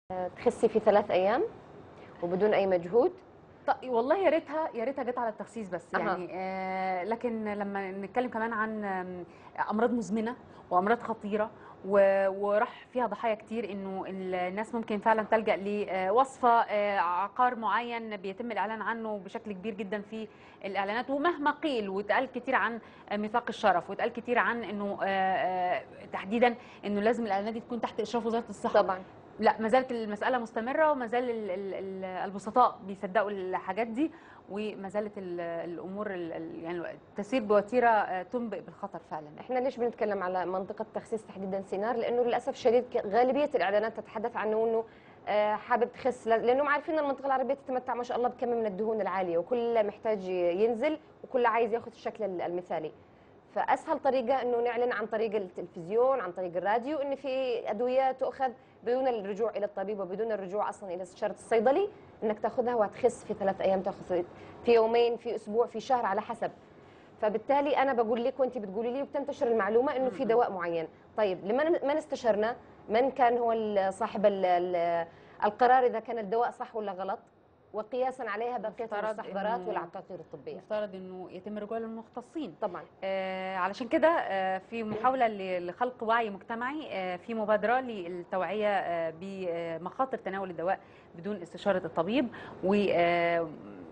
تخسي في ثلاث ايام وبدون اي مجهود طيب والله يا ريتها يا ريتها جت على التخسيس بس أها. يعني آه لكن لما نتكلم كمان عن آم، امراض مزمنه وامراض خطيره و- وراح فيها ضحايا كتير انه الناس ممكن فعلا تلجا لوصفه آه، عقار معين بيتم الاعلان عنه بشكل كبير جدا في الاعلانات ومهما قيل واتقال كتير عن ميثاق الشرف واتقال كتير عن انه آه، آه، تحديدا انه لازم الاعلانات دي تكون تحت اشراف وزاره الصحه طبعا لا ما زالت المسألة مستمرة وما زال ال- ال- ال- البسطاء بيصدقوا الحاجات دي وما زالت ال- الأمور ال- ال- يعني تسير بوتيرة آه، تنبئ بالخطر فعلا احنا ليش بنتكلم على منطقه تخسيس تحديدا سينار لانه للاسف الشديد ك- غالبيه الاعلانات تتحدث عنه انه آه، حابب تخس ل- لانهم عارفين ان المنطقه العربيه تتمتع ما شاء الله بكم من الدهون العاليه وكل محتاج ينزل وكل عايز ياخذ الشكل ال- المثالي فاسهل طريقه انه نعلن عن طريق التلفزيون عن طريق الراديو ان في ادويه تؤخذ بدون الرجوع الى الطبيب وبدون الرجوع اصلا الى استشاره الصيدلي انك تاخذها وهتخس في ثلاث ايام تاخذ في يومين في اسبوع في شهر على حسب فبالتالي انا بقول لك وانت بتقولي لي وبتنتشر المعلومه انه في دواء معين طيب لمن من استشرنا من كان هو ال- صاحب ال- ال- القرار اذا كان الدواء صح ولا غلط وقياسا عليها بقيه مفترض المستحضرات إنه- والعقاقير الطبيه مفترض انه يتم الرجوع للمختصين طبعا آه، علشان كده آه، في محاولة ل- لخلق وعي مجتمعي آه، في مبادرة للتوعية آه، بمخاطر تناول الدواء بدون استشارة الطبيب و آه،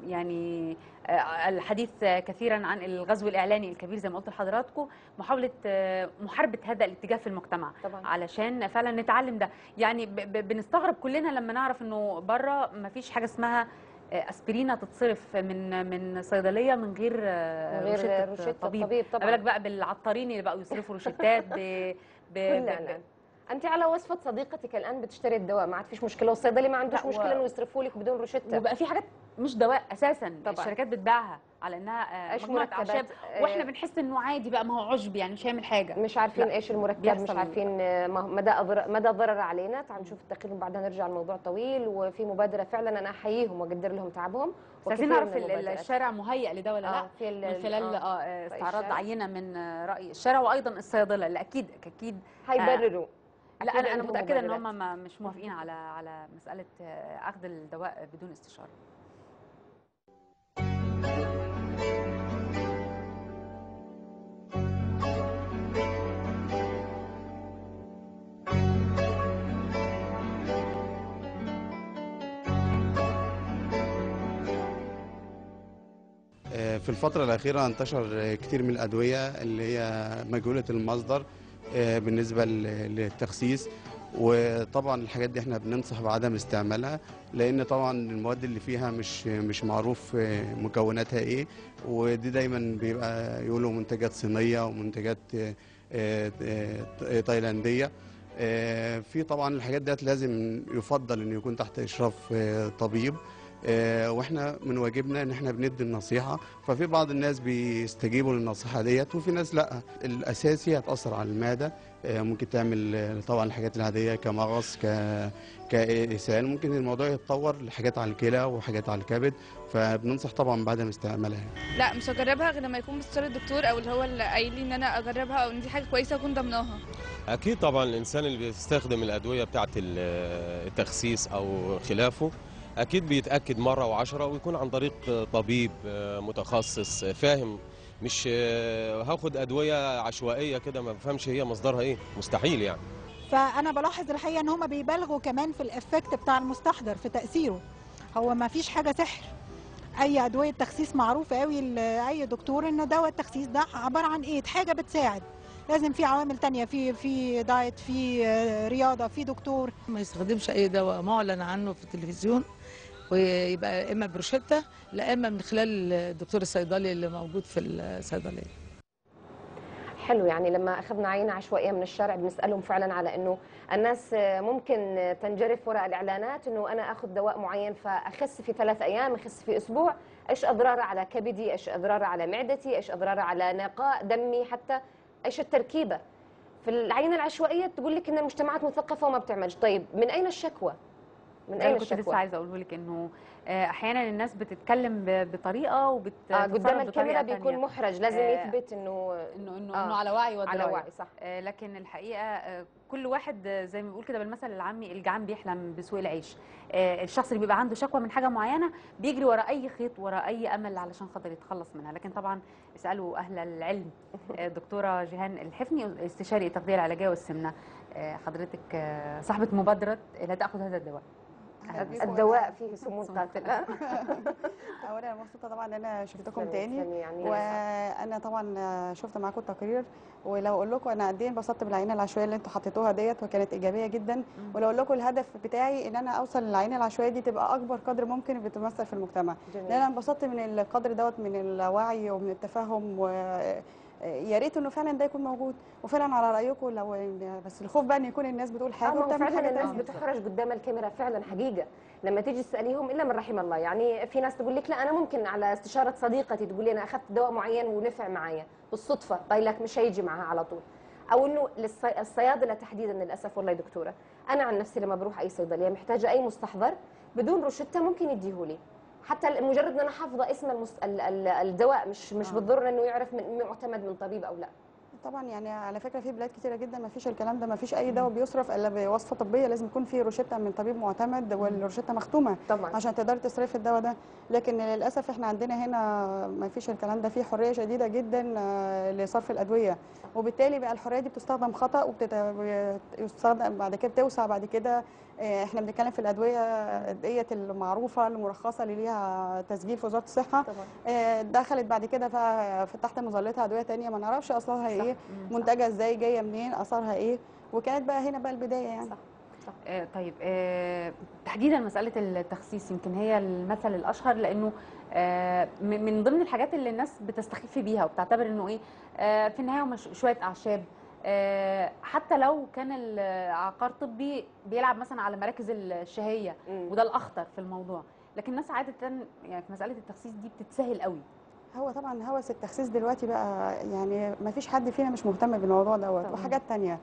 يعني آه، الحديث آه، كثيرا عن الغزو الإعلاني الكبير زي ما قلت لحضراتكم محاولة آه، محاربة هذا الاتجاه في المجتمع طبعا علشان فعلا نتعلم ده يعني ب- ب- بنستغرب كلنا لما نعرف انه بره ما فيش حاجه اسمها آه، اسبرينه تتصرف من من صيدليه من غير آه، من غير روشته روشته طبيب الطبيب ما طبعا بالك بقى بالعطارين اللي بقوا يصرفوا روشتات ب ب كل ب- اعلان انت على وصفه صديقتك الان بتشتري الدواء ما عاد فيش مشكله والصيدلي ما عندوش لا، و- مشكله انه يصرفوا لك بدون روشته وبقى في حاجات مش دواء اساسا طبعاً. الشركات بتباعها على انها آه، ايش مجموعه مركبات اعشاب آه، واحنا بنحس انه عادي بقى ما هو عشب يعني مش هيعمل حاجه مش عارفين لا، ايش المركب مش بيحصل. عارفين آه، ما- مدى أضر... مدى ضرر علينا تعال نشوف التقرير وبعدها نرجع الموضوع طويل وفي مبادره فعلا انا احييهم واقدر لهم تعبهم بس عايزين وكثير نعرف من ال- المبادرات. الشارع مهيئ لده ولا لا آه، في ال- من خلال آه، اه آه، رأي استعراض الشارع. عينه من آه، راي الشارع وايضا الصيادله اللي اكيد اكيد هيبرروا لا أكيد انا انا عندهم متاكده ان مبررات. هم ما- مش موافقين على على مساله آه، اخذ الدواء بدون استشاره في الفترة الأخيرة انتشر كتير من الأدوية اللي هي مجهولة المصدر آه، بالنسبة لل- للتخسيس وطبعا الحاجات دي احنا بننصح بعدم استعمالها لأن طبعا المواد اللي فيها مش مش معروف آه، مكوناتها ايه ودي دايما بيبقى يقولوا منتجات صينية ومنتجات آه، آه، آه، تايلاندية آه، في طبعا الحاجات ديت لازم يفضل ان يكون تحت اشراف آه، طبيب آه، واحنا من واجبنا ان احنا بندي النصيحه ففي بعض الناس بيستجيبوا للنصيحه ديت وفي ناس لا الاساسي هتاثر على المعده آه، ممكن تعمل آه، طبعا الحاجات العاديه كمغص ك كاسهال ممكن الموضوع يتطور لحاجات على الكلى وحاجات على الكبد فبننصح طبعا بعدم استعمالها لا مش هجربها غير لما يكون مستشار الدكتور او اللي هو اللي قايل لي ان انا اجربها او ان دي حاجه كويسه اكون ضمناها أكيد طبعا الإنسان اللي بيستخدم الأدوية بتاعة ال- التخسيس أو خلافه أكيد بيتأكد مرة وعشرة ويكون عن طريق طبيب آه، متخصص آه، فاهم مش آه، هاخد أدوية عشوائية كده ما بفهمش هي مصدرها إيه مستحيل يعني فانا بلاحظ الحقيقه ان هم بيبالغوا كمان في الافكت بتاع المستحضر في تاثيره هو ما فيش حاجه سحر اي ادويه تخسيس معروفه قوي لاي دكتور ان دواء التخسيس ده عباره عن ايه حاجه بتساعد لازم في عوامل تانية في في دايت في آه، رياضه في دكتور ما يستخدمش اي دواء معلن عنه في التلفزيون ويبقى اما بروشته لا اما من خلال الدكتور الصيدلي اللي موجود في الصيدليه حلو يعني لما اخذنا عينه عشوائيه من الشارع بنسالهم فعلا على انه الناس ممكن تنجرف وراء الاعلانات انه انا اخذ دواء معين فاخس في ثلاث ايام اخس في اسبوع ايش اضراره على كبدي ايش اضراره على معدتي ايش اضراره على نقاء دمي حتى ايش التركيبه في العينه العشوائيه تقول لك ان المجتمعات مثقفه وما بتعملش طيب من اين الشكوى من ده اين اللي كنت لسه الشكوى عايزه اقوله لك انه آه، احيانا الناس بتتكلم ب- بطريقه وبت آه قدام بتتصرف الكاميرا بطريقة بيكون تانية. محرج لازم آه، يثبت انه انه انه آه، انه على وعي على ودرايه وعي صح آه، لكن الحقيقه آه، كل واحد آه، زي ما بيقول كده بالمثل العامي الجعان بيحلم بسوء العيش آه، الشخص اللي بيبقى عنده شكوى من حاجه معينه بيجري ورا اي خيط ورا اي امل علشان خاطر يتخلص منها لكن طبعا اسالوا اهل العلم آه، دكتوره جيهان الحفني استشاري التغذيه العلاجيه والسمنه آه، حضرتك آه، صاحبه مبادره لا تاخذ هذا الدواء أهلاً بك. الدواء فيه سموم سموم قاتله اولا انا مبسوطه طبعا ان انا شفتكم تسلمي- تاني تسلمي يعني وانا طبعا شفت معاكم التقرير ولو اقول لكم انا قد ايه انبسطت بالعينه العشوائيه اللي انتوا حطيتوها ديت وكانت ايجابيه جدا ولو اقول لكم الهدف بتاعي ان انا اوصل للعينه العشوائيه دي تبقى اكبر قدر ممكن بتمثل في المجتمع لان انا انبسطت من القدر دوت من الوعي ومن التفاهم و يا ريت انه فعلا ده يكون موجود وفعلا على رايكم لو بس الخوف بقى ان يكون الناس بتقول حاجه اه ما هو وبتعمل فعلا حاجه الناس تانية. بتحرج قدام الكاميرا فعلا حقيقه لما تيجي تساليهم الا من رحم الله يعني في ناس تقول لك لا انا ممكن على استشاره صديقتي تقول لي انا اخذت دواء معين ونفع معايا بالصدفه قايل لك مش هيجي معها على طول او انه للصي- الصيادله تحديدا للاسف والله يا دكتوره انا عن نفسي لما بروح اي صيدليه محتاجه اي مستحضر بدون روشته ممكن يديهولي حتى مجرد ان انا حافظه اسم المس... ال... ال... الدواء مش مش آه. بالضروره انه يعرف من معتمد من طبيب او لا طبعا يعني على فكره في بلاد كتيره جدا ما فيش الكلام ده ما فيش اي دواء بيصرف الا بوصفه طبيه لازم يكون في روشته من طبيب معتمد والروشته مختومه طبعا عشان تقدري تصرفي الدواء ده لكن للاسف احنا عندنا هنا ما فيش الكلام ده في حريه شديده جدا آه، لصرف الادويه وبالتالي بقى الحريه دي بتستخدم خطا وبتستخدم بعد كده بتوسع بعد كده آه، احنا بنتكلم في الادويه ديت المعروفه المرخصه اللي ليها تسجيل في وزاره الصحه طبعا آه، دخلت بعد كده ف- تحت مظلتها ادويه تانية ما نعرفش اصلها ايه مم. منتجه ازاي جايه منين اثرها ايه وكانت بقى هنا بقى البدايه يعني صح. آه، طيب آه، تحديدا مسألة التخسيس يمكن هي المثل الأشهر لأنه آه، من من ضمن الحاجات اللي الناس بتستخف بيها وبتعتبر إنه إيه آه، في النهاية هم ش- شوية أعشاب آه، حتى لو كان العقار طبي بيلعب مثلا على مراكز الشهية مم. وده الأخطر في الموضوع لكن الناس عادة يعني في مسألة التخسيس دي بتتسهل قوي هو طبعا هوس التخسيس دلوقتي بقى يعني ما فيش حد فينا مش مهتم بالموضوع دوت طبعاً. وحاجات تانية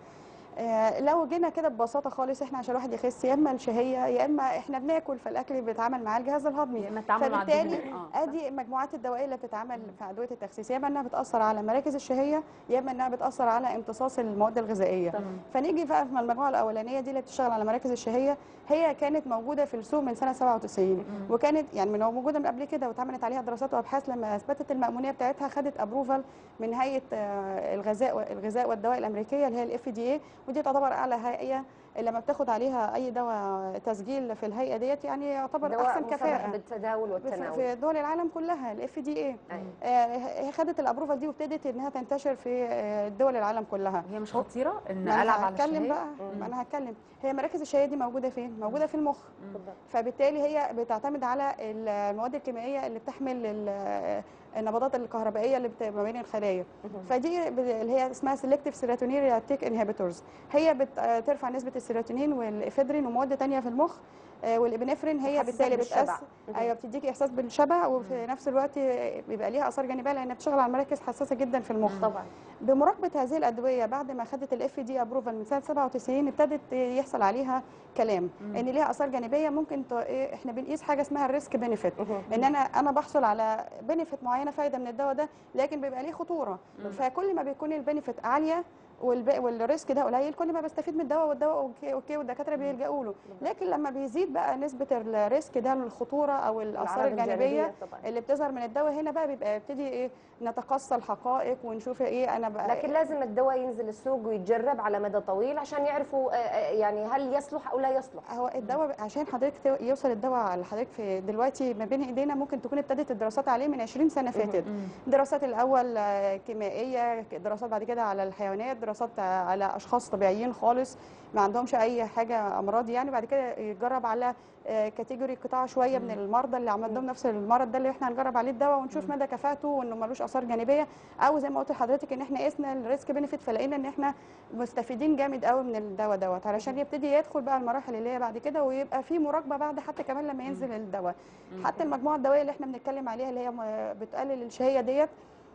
آه، لو جينا كده ببساطه خالص احنا عشان الواحد يخس يا اما الشهيه يا اما احنا بناكل فالاكل بيتعامل معاه الجهاز الهضمي يا إما التعامل مع فبالتالي الدهون آه، ادي المجموعات الدوائيه اللي بتتعمل في ادويه التخسيس يا اما انها بتاثر على مراكز الشهيه يا اما انها بتاثر على امتصاص المواد الغذائيه تمام. فنيجي بقى في المجموعه الاولانيه دي اللي بتشتغل على مراكز الشهيه هي كانت موجوده في السوق من سنه 97 وكانت يعني من موجوده من قبل كده واتعملت عليها دراسات وابحاث لما اثبتت المامونيه بتاعتها خدت ابروفال من هيئه آه، الغذاء الغذاء والدواء الامريكيه اللي هي الاف دي اي ودي تعتبر اعلى هيئه لما بتاخد عليها اي دواء تسجيل في الهيئه ديت يعني يعتبر دواء احسن مصرح كفاءه بالتداول في- والتناول في دول العالم كلها الاف دي اي أيوة. هي خدت الابروفال دي وابتدت انها تنتشر في آه، دول العالم كلها هي مش خطيرة إن ما ألعب انا على هتكلم الشهية بقى ما انا هتكلم هي مراكز الشهيه دي موجوده فين موجوده في المخ بالضبط. فبالتالي هي بتعتمد على المواد الكيميائيه اللي بتحمل ال- النبضات الكهربائيه اللي بت- ما بين الخلايا فدي ب- اللي هي اسمها سيلكتيف سيروتونين ريابتيك انهبيتورز هي بترفع نسبه السيروتونين والافيدرين ومواد تانية في المخ آه، والابنفرين هي تحسسك بالتالي بالشبع. بتأس ايوه بتديكي احساس بالشبع وفي نفس الوقت بيبقى ليها اثار جانبيه لان بتشتغل على مراكز حساسه جدا في المخ طبعا بمراقبه هذه الادويه بعد ما خدت الاف دي ابروفال من سنه 97 ابتدت يحصل عليها كلام ان ليها اثار جانبيه ممكن ت... إيه، احنا بنقيس حاجه اسمها الريسك بنفيت ان انا انا بحصل على بنفيت معينه فايده من الدواء ده لكن بيبقى ليه خطوره فكل ما بيكون البنفيت عاليه والب... والريسك ده قليل كل ما بستفيد من الدواء والدواء اوكي اوكي والدكاتره بيلجأوا له لكن لما بيزيد بقى نسبه الريسك ده الخطوره او الاثار الأعراض الجانبيه طبعا اللي بتظهر من الدواء هنا بقى بيبقى يبتدي ايه نتقصى الحقائق ونشوف ايه انا بقى لكن لازم الدواء ينزل السوق ويتجرب على مدى طويل عشان يعرفوا آه، آه، يعني هل يصلح او لا يصلح هو الدواء عشان حضرتك تو- يوصل الدواء لحضرتك في دلوقتي ما بين ايدينا ممكن تكون ابتدت الدراسات عليه من 20 سنه فاتت دراسات الاول آه، كيميائيه دراسات بعد كده على الحيوانات دراسات آه، على اشخاص طبيعيين خالص ما عندهمش اي حاجه امراض يعني بعد كده يتجرب على آه، كاتيجوري قطاع شويه من المرضى اللي عندهم نفس المرض ده اللي احنا هنجرب عليه الدواء ونشوف مدى كفاءته وانه ملوش اثار جانبيه او زي ما قلت لحضرتك ان احنا قسنا الريسك بنفيت فلقينا ان احنا مستفيدين جامد قوي من الدواء دوت علشان يبتدي يدخل بقى المراحل اللي هي بعد كده ويبقى في مراقبه بعد حتى كمان لما ينزل الدواء حتى المجموعه الدوائيه اللي احنا بنتكلم عليها اللي هي م- بتقلل الشهيه ديت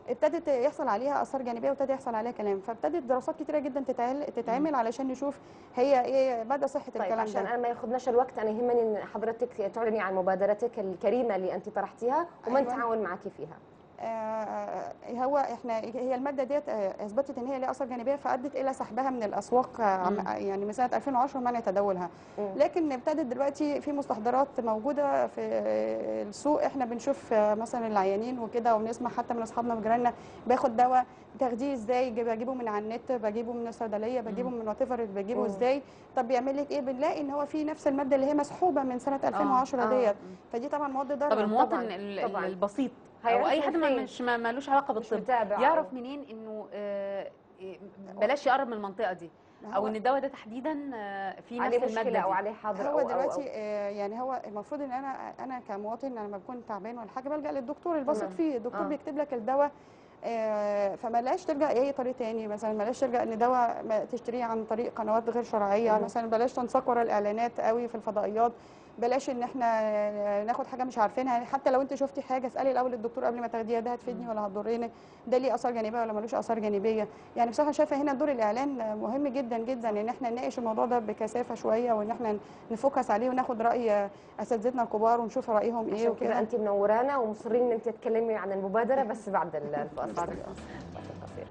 ابتدت يحصل عليها اثار جانبيه وابتدى يحصل عليها كلام فابتدت دراسات كتيره جدا تتعمل تتعمل علشان نشوف هي ايه مدى صحه طيب الكلام عشان ده انا ما ياخذناش الوقت انا يهمني ان حضرتك تعلني عن مبادرتك الكريمه اللي انت طرحتيها ومن أيوة. تعاون معك فيها آه، هو احنا هي الماده ديت آه، اثبتت ان هي ليها اثار جانبيه فادت الى سحبها من الاسواق آه، عم- يعني من سنه 2010 ومنع تداولها مم. لكن ابتدت دلوقتي في مستحضرات موجوده في آه، السوق احنا بنشوف آه، مثلا العيانين وكده وبنسمع حتى من اصحابنا وجيراننا باخد دواء تاخديه ازاي جي- بجيبه من على النت بجيبه من الصيدليه بجيبه من وات ايفر بجيبه مم. ازاي طب بيعمل لك ايه بنلاقي ان هو في نفس الماده اللي هي مسحوبه من سنه 2010 آه. ديت فدي طبعا مواد ضاره طب المواطن طبعاً، ال- طبعاً. البسيط او هيعرف اي من حد ما فين؟ مش ما مالوش علاقه مش بالطب متابع يعرف أو- منين انه آه، إيه، بلاش يقرب من المنطقه دي او هو- ان الدواء ده تحديدا آه، فيه عليه نفس الماده مشكله او دي عليه حاضر هو أو- أو- دلوقتي أو. آه، يعني هو المفروض ان انا انا كمواطن انا لما بكون تعبان ولا حاجه بلجا للدكتور البثق تمام. فيه الدكتور آه. بيكتب لك الدواء آه، فملاش تلجا اي طريق تاني مثلا ملاش تلجا ان دواء ما تشتريه عن طريق قنوات غير شرعيه مم. مثلا بلاش تنساق ورا الاعلانات قوي في الفضائيات بلاش ان احنا آه، ناخد حاجه مش عارفينها يعني حتى لو انت شفتي حاجه اسالي الاول الدكتور قبل ما تاخديها ده هتفيدني ولا هتضرني ده ليه اثار جانبيه ولا ملوش اثار جانبيه يعني بصراحه شايفه هنا دور الاعلان مهم جدا جدا ان احنا نناقش الموضوع ده بكثافه شويه وان احنا نفوكس عليه وناخد راي اساتذتنا الكبار ونشوف رايهم ايه عشان كده وكده انت منورانا ومصرين ان انت تتكلمي عن المبادره بس بعد ال- الفاصل بعد بعد الفاصل. القصير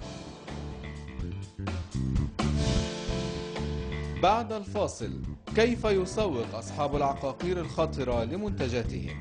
بعد الفاصل كيف يسوق أصحاب العقاقير الخطرة لمنتجاتهم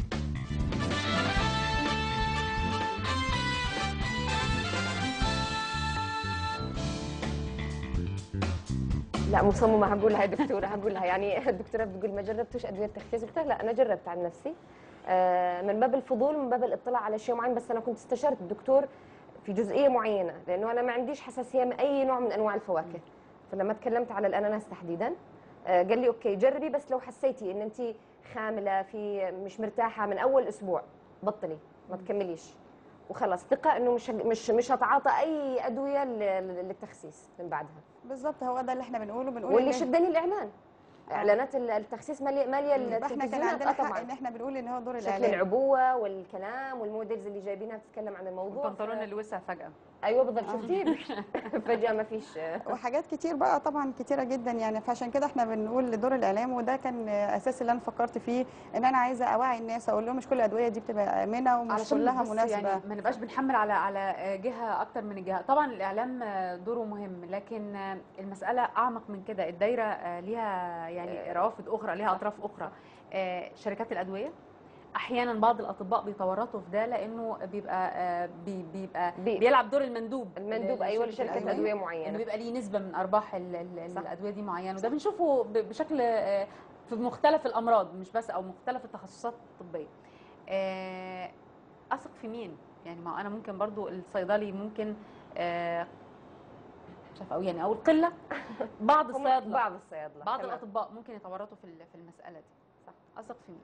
لا مصممه هقولها يا دكتوره هقولها يعني الدكتوره بتقول ما جربتوش ادويه تخسيس قلت لها لا انا جربت عن نفسي آه، من باب الفضول ومن باب الاطلاع على شيء معين بس انا كنت استشرت الدكتور في جزئيه معينه لانه انا ما عنديش حساسيه من اي نوع من انواع الفواكه فلما تكلمت على الاناناس تحديدا آه، قال لي اوكي جربي بس لو حسيتي ان انت خامله في مش مرتاحه من اول اسبوع بطلي ما تكمليش وخلص ثقه انه مش مش مش هتعاطى اي ادويه لل- للتخسيس من بعدها بالظبط هو ده اللي احنا بنقوله بنقول واللي إن- شدني الاعلان اعلانات ال- التخسيس ماليه ماليه يبقى احنا كان التلفزيونات عندنا آه حق طبعا ان احنا بنقول ان هو دور شكل الاعلام العبوه والكلام والموديلز اللي جايبينها تتكلم عن الموضوع البنطلون ف- اللي وسع فجاه ايوه بالضبط شفتي فجاه ما فيش وحاجات كتير بقى طبعا كتيره جدا يعني فعشان كده احنا بنقول لدور الاعلام وده كان اساس اللي انا فكرت فيه ان انا عايزه اوعي الناس اقول لهم مش كل الادويه دي بتبقى امنه ومش علشان كلها بس مناسبه يعني ما نبقاش بنحمل على على جهه اكتر من الجهه طبعا الاعلام دوره مهم لكن المساله اعمق من كده الدايره ليها يعني روافد اخرى ليها اطراف اخرى آه، شركات الادويه احيانا بعض الاطباء بيتورطوا في ده لانه بيبقى آه، بي- بيبقى بي- بيلعب دور المندوب المندوب ايوه لشركه الأدوية. ادويه انه معينه بيبقى ليه نسبه من ارباح ال- ال- صح. الادويه دي معينه وده بنشوفه ب- بشكل آه، في مختلف الامراض مش بس او مختلف التخصصات الطبيه آه، اثق في مين يعني ما انا ممكن برضو الصيدلي ممكن آه، مش عارفه او يعني او القله بعض هم الصيادله بعض الصيادله بعض تمام. الاطباء ممكن يتورطوا في ال- في المساله دي صح اثق في مين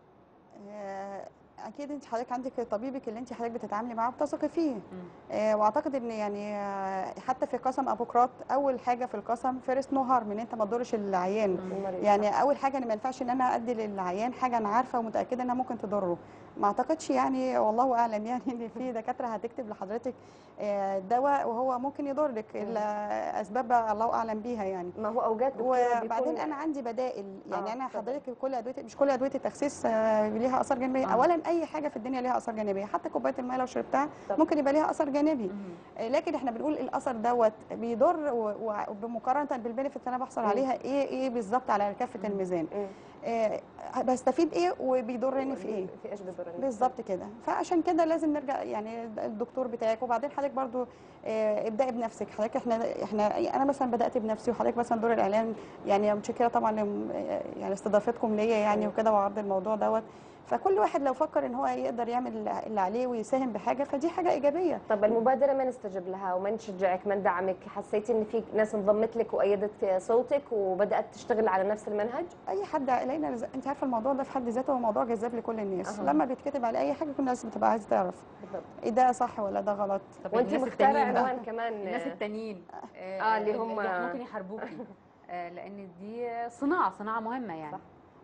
آه، اكيد انت حضرتك عندك طبيبك اللي انت حضرتك بتتعاملي معاه بتثقي فيه مم. آه، واعتقد ان يعني آه، حتى في قسم ابوقراط اول حاجه في القسم فيرست نو هارم ان انت ما تضرش العيان المريض، يعني اول حاجه ان ما ينفعش ان انا ادي للعيان حاجه انا عارفه ومتاكده انها ممكن تضره ما اعتقدش يعني والله اعلم يعني ان في دكاتره هتكتب لحضرتك آه، دواء وهو ممكن يضرك الا اسباب الله اعلم بيها يعني ما هو اوقات دكتورة وبعدين بيكون- انا عندي بدائل يعني آه، انا اتفضل. حضرتك كل ادويه مش كل ادويه التخسيس آه، ليها اثار جانبيه آه. اولا اي حاجه في الدنيا ليها اثار جانبيه حتى كوبايه الميه لو شربتها طب. ممكن يبقى ليها اثر جانبي مم. آه، لكن احنا بنقول الاثر دوت بيضر و- و- وبمقارنه بالبنفيت اللي انا بحصل مم. عليها ايه ايه بالظبط على كافه مم. الميزان مم. آه، بستفيد ايه وبيضرني في ايه في ايش بيضرني بالظبط كده فعشان كده لازم نرجع يعني الدكتور بتاعك وبعدين حضرتك برضو آه، ابدأي بنفسك حضرتك احنا احنا انا مثلا بدأت بنفسي وحضرتك مثلا دور الاعلان يعني متشكره طبعا لم- يعني استضافتكم ليا يعني وكده وعرض الموضوع دوت فكل واحد لو فكر ان هو يقدر يعمل اللي عليه ويساهم بحاجه فدي حاجه ايجابيه طب المبادره من استجاب لها ومن شجعك من دعمك حسيتي ان في ناس انضمت لك وايدت صوتك وبدات تشتغل على نفس المنهج اي حد لقينا انت عارفه الموضوع ده في حد ذاته هو موضوع جذاب لكل الناس أها. لما بيتكتب على اي حاجه كل الناس بتبقى عايزه تعرف بالضبط ايه ده صح ولا ده غلط طب وانت الناس مختاره التانيين بقى. عنوان كمان الناس التانيين آه، اللي هم- ممكن يحاربوكي آه، لان دي صناعه صناعه مهمه يعني صح.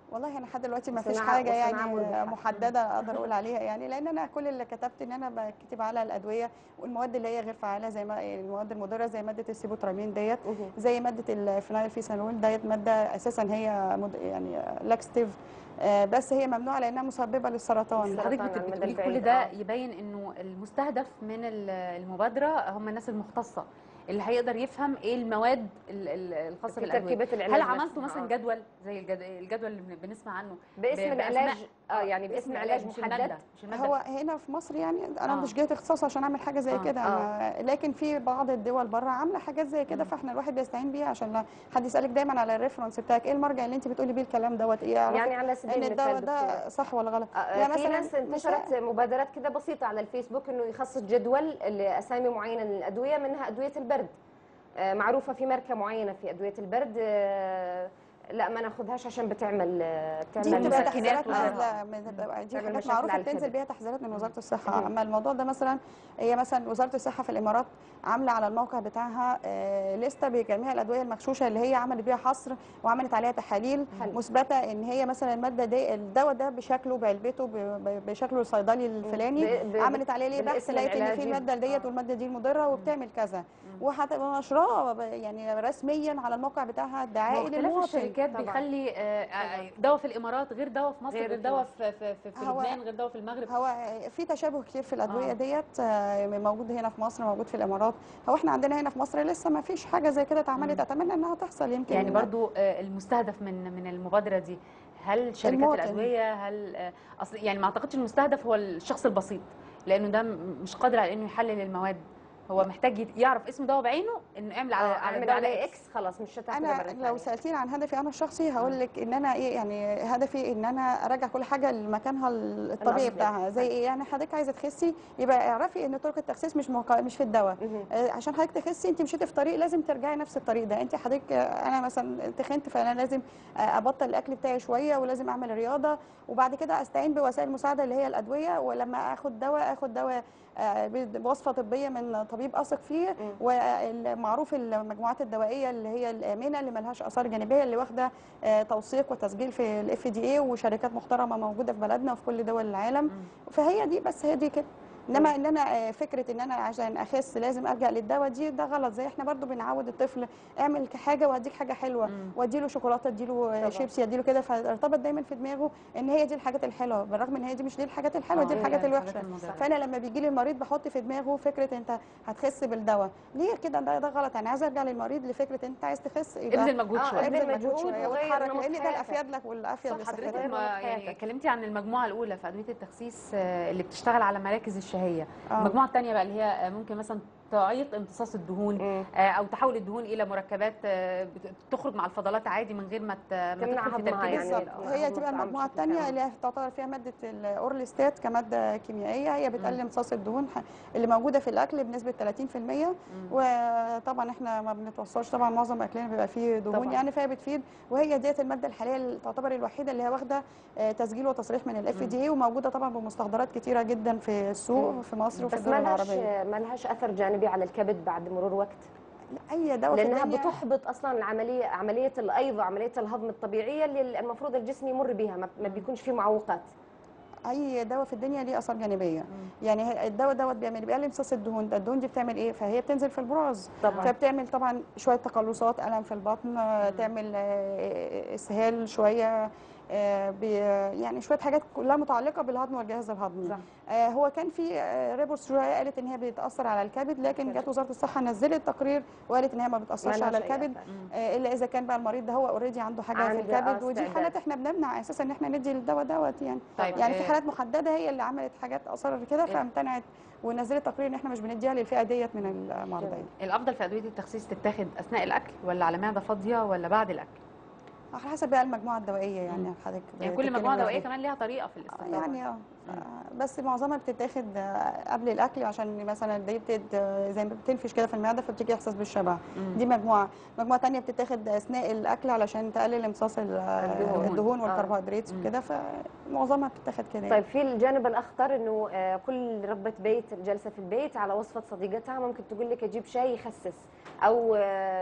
والله انا لحد دلوقتي ما بس فيش أنا- حاجه بس أنا يعني عامل بالحق. محدده اقدر اقول عليها يعني لان انا كل اللي كتبت ان انا بكتب على الادويه والمواد اللي هي غير فعاله زي ما المواد المضره زي ماده السيبوترامين ديت مهم. زي ماده الفينايل فيسانول ديت ماده اساسا هي مد- يعني لاكستيف آه، بس هي ممنوعه لانها مسببه للسرطان السرطان حضرتك على بت- المدى بتقولي كل البعيد، ده آه. يبين انه المستهدف من ال- المبادره هم الناس المختصه اللي هيقدر يفهم ايه المواد ال- ال- الخاصه في بالادويه تركيبة العلاج هل عملتوا نفسها، مثلا آه. جدول زي الجد- الجدول اللي بنسمع عنه باسم ب- العلاج بأسماء- اه يعني باسم علاج مش محدد المادة مش المادة هو هنا في مصر يعني انا آه. مش جهه اختصاص عشان اعمل حاجه زي آه. كده آه. أنا- لكن في بعض الدول بره عامله حاجات زي كده مم. فاحنا الواحد بيستعين بيها عشان لا حد يسالك دايما على الريفرنس بتاعك ايه المرجع اللي انت بتقولي بيه الكلام دوت ايه يعرفك يعني على سبيل ان الدواء المثال ده دكتورة. صح ولا غلط آه، يعني في مثلاً ناس انتشرت مبادرات كده بسيطة على الفيسبوك انه يخصص جدول لاسامي معينة للادوية منها ادوية البرد آه، معروفة في ماركة معينة في ادوية البرد آه، لا ما ناخدهاش عشان بتعمل آه، دي بتعمل بتبقى مسكنات تحذيرات ولا- نازله من- بتبقى دي تعمل حاجات مشاكل معروفه على بتنزل الكبد. بيها تحذيرات من وزاره الصحه مم. اما الموضوع ده مثلا هي مثلا وزاره الصحه في الامارات عامله على الموقع بتاعها آه، لسته بجميع الادويه المغشوشه اللي هي عملت بيها حصر وعملت عليها تحاليل حلو. مثبته ان هي مثلا الماده دي الدواء ده بشكله بعلبته ب- ب- بشكله الصيدلي الفلاني ب- ب- عملت عليه ليه بحث بالاسم لقيت ان في العلاجي. الماده ديت آه. والماده دي مضره وبتعمل كذا وهتبقى نشراه ب- يعني رسميا على الموقع بتاعها هو دعائي اختلاف للمواطن الشركات طبعا. بيخلي آه، آه، دواء في الامارات غير دواء في مصر غير غير في دواء مصر. في في في, في هو- لبنان غير دواء في المغرب هو في تشابه كتير في الادويه آه. آه. ديت آه، موجود هنا في مصر موجود في الامارات هو احنا عندنا هنا في مصر لسه ما فيش حاجه زي كده اتعملت مم. اتمنى انها تحصل يمكن يعني برضو آه، المستهدف من من المبادره دي هل شركات المواطن. الادويه هل آه، اصل يعني ما اعتقدش المستهدف هو الشخص البسيط لانه ده م- مش قادر على انه يحلل المواد هو محتاج يت- يعرف اسم دواء بعينه انه اعمل على آه، على اعمل الدواء عليه على اكس خلاص مش هتاخد انا لو سالتيني عن هدفي انا الشخصي هقول لك ان انا ايه يعني هدفي ان انا ارجع كل حاجه لمكانها الطبيعي الأصلي. بتاعها زي ايه يعني حضرتك عايزه تخسي يبقى اعرفي ان طرق التخسيس مش موقع مش في الدواء آه، عشان حضرتك تخسي انت مشيتي في طريق لازم ترجعي نفس الطريق ده انت حضرتك آه، انا مثلا تخنت فانا لازم آه، ابطل الاكل بتاعي شويه ولازم اعمل رياضه وبعد كده استعين بوسائل مساعده اللي هي الادويه ولما اخد دواء اخد دواء آه، بوصفه طبيه من طبيب اثق فيه والمعروف المجموعات الدوائيه اللي هي الامنه اللي ملهاش اثار جانبيه اللي واخده آه، توثيق وتسجيل في الاف دي اي وشركات محترمه موجوده في بلدنا وفي كل دول العالم فهي دي بس هي دي كده انما ان انا آه، فكره ان انا عشان اخس لازم ارجع للدواء دي ده غلط زي احنا برضو بنعود الطفل اعمل حاجه واديك حاجه حلوه مم. واديله شوكولاته اديله آه، طبعا. شيبسي اديله كده فارتبط دايما في دماغه ان هي دي الحاجات الحلوه بالرغم ان هي دي مش دي الحاجات الحلوه دي آه، الحاجات هي الوحشه المضرة. فانا لما بيجي لي المريض بحط في دماغه فكره انت هتخس بالدواء ليه كده ده, ده غلط انا عايزه ارجع للمريض لفكره انت عايز تخس يبقى ابذل مجهود آه، شويه ابذل ابذل مجهود شوية وغير واتحرك نمط لان ده حياتك. الافيد لك والافيد صح، لصحتك حضرتك حضرتك نمط ما يعني حياتك. اتكلمتي عن المجموعه الاولى في ادويه التخسيس آه، اللي بتشتغل على مراكز الشهيه آه. المجموعه الثانيه بقى اللي هي آه، ممكن مثلا تعيق امتصاص الدهون مم. آه، او تحول الدهون الى مركبات آه، بت- تخرج مع الفضلات عادي من غير ما ت- ما تمنع تدخل في هضمها تركيب يعني. بالظبط آه، هي هم تبقى بتعمل المجموعه بشكل الثانيه كامل. اللي هي تعتبر فيها ماده الاورليستات كماده كيميائيه هي بتقلل امتصاص الدهون ح- اللي موجوده في الاكل بنسبه 30% وطبعا احنا ما بنتوصلش طبعا معظم اكلنا بيبقى فيه دهون طبعاً. يعني فهي بتفيد وهي ديت الماده الحاليه اللي تعتبر الوحيده اللي هي واخده آه، تسجيل وتصريح من الاف دي اي وموجوده طبعا بمستحضرات كتيره جدا في السوق مم. في مصر وفي بس الدول ما لهاش العربيه ما لهاش اثر جانبي على الكبد بعد مرور وقت اي دواء في لانها الدنيا بتحبط اصلا العمليه عمليه الايض وعمليه الهضم الطبيعيه اللي المفروض الجسم يمر بها ما ما بيكونش فيه معوقات اي دواء في الدنيا ليه اثار جانبيه يعني هي- الدواء دوت بيعمل بيقلل امتصاص الدهون ده الدهون دي بتعمل ايه فهي بتنزل في البراز طبعا فبتعمل طبعا شويه تقلصات الم في البطن آه، تعمل آه، اسهال شويه آه، بي- يعني شويه حاجات كلها متعلقه بالهضم والجهاز الهضمي صح. آه، هو كان في آه، ريبورت شويه قالت ان هي بتاثر على الكبد لكن كده. جت وزاره الصحه نزلت تقرير وقالت ان هي ما بتاثرش ما على لهاش أي الكبد أثر. آه، الا اذا كان بقى المريض ده هو اوريدي عنده حاجه في عنده، الكبد آه، ودي استعداد. حالات احنا بنمنع اساسا ان احنا ندي الدواء دوت يعني طيب يعني في آه، حالات محدده هي اللي عملت حاجات اثار كده إيه. فامتنعت ونزلت تقرير ان احنا مش بنديها للفئه ديت من المرضى يعني. الافضل في ادويه التخسيس تتاخد اثناء الاكل ولا على معده فاضيه ولا بعد الاكل على حسب بقى المجموعه الدوائيه يعني حضرتك يعني كل بتتكلمي مجموعه فيها. دوائيه كمان ليها طريقه في آه، الاستخدام يعني اه آه، بس معظمها بتتاخد آه، قبل الاكل عشان مثلا دي بتد زي ما بتنفش كده في المعده فبتيجي احساس بالشبع مم. دي مجموعه مجموعه تانية بتتاخد اثناء الاكل علشان تقلل امتصاص ال- الدهون. الدهون آه. والكربوهيدرات مم. وكده فمعظمها بتتاخد كده طيب في الجانب الاخطر انه آه، كل ربة بيت جالسه في البيت على وصفه صديقتها ممكن تقول لك اجيب شاي يخسس او آه،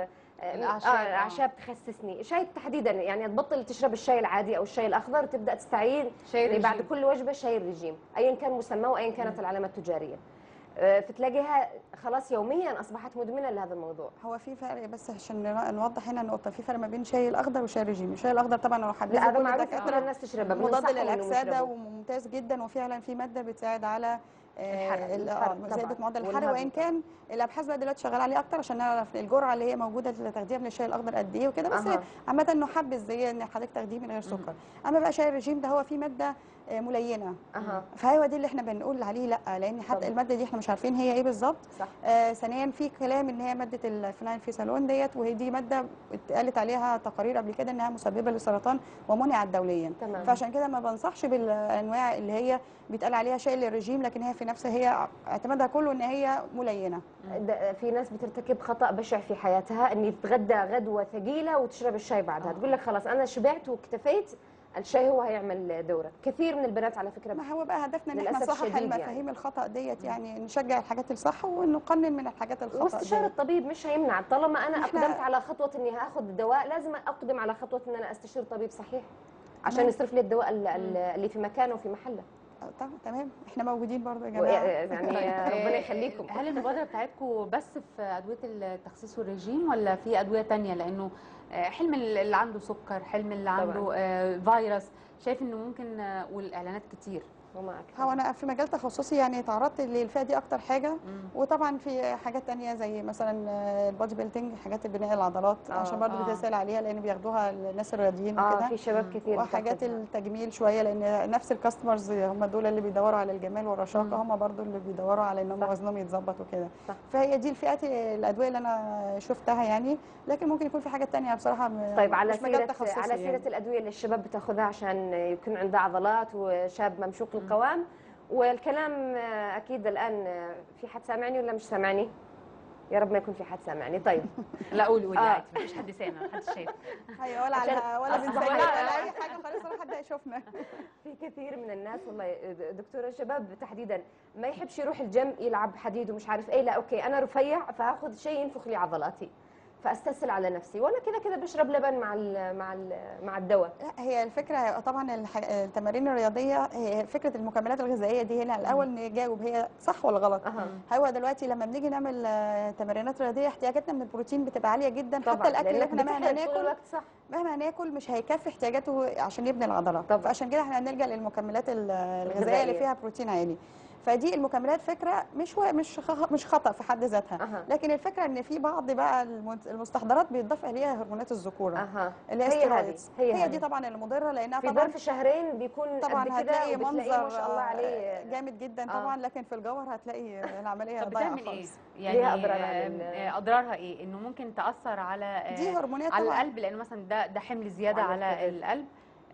آه، الأعشاب، آه، آه. الاعشاب تخسسني شاي تحديدا يعني تبطل تشرب الشاي العادي او الشاي الاخضر تبدا تستعين شاي يعني بعد الرجيم. كل وجبه شاي الرجيم ايا كان مسماه وايا كانت العلامه التجاريه آه، فتلاقيها خلاص يوميا اصبحت مدمنه لهذا الموضوع هو في فرق بس عشان نوضح هنا نقطه في فرق ما بين شاي الاخضر وشاي الرجيم الشاي الاخضر طبعا لو حد لا هذا معروف كل الناس تشربه مضاد بننصحهم إنهم للاكسده يشربوه. وممتاز جدا وفعلا في ماده بتساعد على آه، الحرق، ال- الحرق اه طبعاً. زياده معدل الحرق والهضم وان كان الابحاث بقى دلوقتي شغاله عليه اكتر عشان نعرف الجرعه اللي هي موجوده لتغذيه من الشاي الاخضر قد ايه وكده بس أها. عامه انه حبذ زي ان حضرتك تاخديه من غير سكر اما بقى شاي الرجيم ده هو فيه ماده آه، ملينه اها فهو دي اللي احنا بنقول عليه لا لان حتى طبعاً. الماده دي احنا مش عارفين هي ايه بالظبط صح آه ثانيا في كلام ان هي ماده الفينالفيسالون ديت وهي دي ماده اتقالت عليها تقارير قبل كده انها مسببه للسرطان ومنعت دوليا تمام فعشان كده ما بنصحش بالانواع اللي هي بيتقال عليها شاي للرجيم لكن هي في نفسها هي اعتمادها كله ان هي ملينه ده في ناس بترتكب خطا بشع في حياتها ان تتغدى غدوه ثقيله وتشرب الشاي بعدها آه. تقول لك خلاص انا شبعت واكتفيت الشاي هو هيعمل دوره كثير من البنات على فكره ما هو بقى هدفنا ان احنا للأسف نصحح شديد المفاهيم يعني. الخطا ديت يعني نشجع الحاجات الصح ونقنن من الحاجات الخطا واستشاره ديت. الطبيب مش هيمنع طالما انا إحنا- اقدمت على خطوه اني هاخذ الدواء لازم اقدم على خطوه ان انا استشير طبيب صحيح عشان تمام. يصرف لي الدواء ال- ال- اللي في مكانه وفي محله آه، طبعا تمام احنا موجودين برضه يا و- جماعه يعني ربنا يخليكم هل المبادره بتاعتكم بس في ادويه التخسيس والرجيم ولا في ادويه تانية لانه آه، حلم اللي عنده سكر حلم اللي عنده آه، فيروس شايف انه ممكن آه، والاعلانات كتير وما أكثر. هو انا في مجال تخصصي يعني تعرضت للفئه دي اكتر حاجه مم. وطبعا في حاجات تانية زي مثلا آه، البودي بيلدينج حاجات بناء العضلات آه، عشان برضه آه. بتسال عليها لان بياخدوها الناس الرياضيين اه وكده في شباب كثير وحاجات بتاخدها. التجميل شويه لان نفس الكاستمرز هم دول اللي بيدوروا على الجمال والرشاقه مم. هم برضو اللي بيدوروا على ان هم صح. وزنهم يتظبط وكده صح. فهي دي الفئات الادويه اللي انا شفتها يعني لكن ممكن يكون في حاجات تانية بصراحه م- طيب على مش مجال سيرة تخصصي على سيرة يعني. الأدوية اللي الشباب بتاخذها عشان يكون عندها عضلات وشاب ممشوق القوام والكلام آه، أكيد الآن آه، في حد سامعني ولا مش سامعني؟ يا رب ما يكون في حد سامعني طيب لا قولي قولي آه. عادي مفيش حد سامع محدش شايف ايوه ولا عشان- على ولا أصل بنسجل هو- ولا اي حاجه خالص ولا حد هيشوفنا في كثير من الناس والله دكتورة شباب تحديدا ما يحبش يروح الجيم يلعب حديد ومش عارف ايه لا اوكي انا رفيع فهاخذ شيء ينفخ لي عضلاتي فاستسهل على نفسي وانا كذا كذا بشرب لبن مع ال مع ال مع الدواء لا هي الفكره طبعا الح- التمارين الرياضيه هي فكره المكملات الغذائيه دي هنا الاول نجاوب هي صح ولا غلط اها هو دلوقتي لما بنيجي نعمل آه، تمرينات رياضيه احتياجاتنا من البروتين بتبقى عاليه جدا طبعا حتى الاكل اللي لأنك احنا مهما بتحرق طول ناكل الوقت صح مهما ناكل مش هيكفي احتياجاته عشان يبني العضلات طبعا. فعشان كده احنا هنلجا للمكملات ال- الغذائيه الغذائية. اللي فيها بروتين عالي فدي المكملات فكره مش و- مش خ- مش خطا في حد ذاتها أها. لكن الفكره ان في بعض بقى الم- المستحضرات بيتضاف عليها هرمونات الذكوره اها اللي هي هي هذه ستيرويدز هي هي هذه. دي طبعا المضره لانها في طبعا ظرف شهرين بيكون طبعا قد كده هتلاقي وبتلاقيه منظر ما شاء الله آه، عليه جامد جدا آه. طبعا لكن في الجوهر هتلاقي العمليه طب ضايعه بتعمل ايه؟ خالص يعني ليها أضرار على آه، ال- آه، اضرارها ايه؟ انه ممكن تاثر على آه، دي هرمونات على طبعا القلب لانه مثلا ده ده حمل زياده وعلى على الكبد. القلب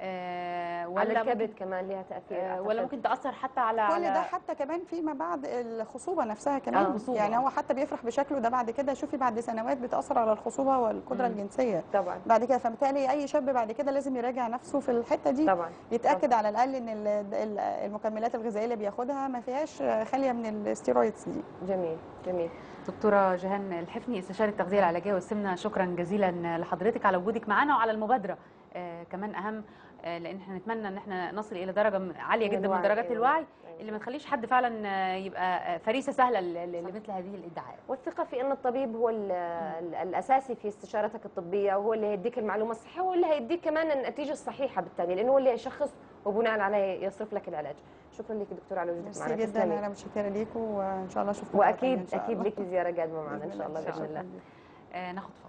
آه، على ولا الكبد ممكن كمان لها تاثير آه، أعتقد. ولا ممكن تاثر حتى على كل على ده حتى كمان فيما بعد الخصوبه نفسها كمان آه، الخصوبة. يعني هو حتى بيفرح بشكله ده بعد كده شوفي بعد سنوات بتاثر على الخصوبه والقدره مم. الجنسيه طبعا بعد كده فبالتالي اي شاب بعد كده لازم يراجع نفسه في الحته دي طبعا يتاكد على الاقل ان ال- ال- المكملات الغذائيه اللي بياخدها ما فيهاش خاليه من الستيرويدز دي جميل جميل دكتوره جيهان الحفني استشاري التغذيه العلاجيه والسمنه شكرا جزيلا لحضرتك على وجودك معنا وعلى المبادره آه، كمان اهم آه، لان احنا نتمنى ان احنا نصل الى درجه م- عاليه من جدا من الوعي، درجات أيوة. الوعي أيوة. اللي ما تخليش حد فعلا آه، يبقى آه، فريسه سهله ل- ل- صح. لمثل هذه الادعاءات والثقة في أن الطبيب هو ال- ال- الأساسي في استشارتك الطبية وهو اللي هيديك المعلومة الصحيحة وهو اللي هيديك كمان النتيجة الصحيحة بالتالي لأنه هو اللي هيشخص وبناء عليه يصرف لك العلاج شكرا لك دكتور على وجودك ميرسي معنا جدا تسلمي. انا متشكره ليكم وان شاء الله اشوفكم مرة تانية واكيد إن شاء اكيد الله. لك زياره قادمه معنا ان بإذن شاء الله الله. باذن الله آه، ناخد فاصل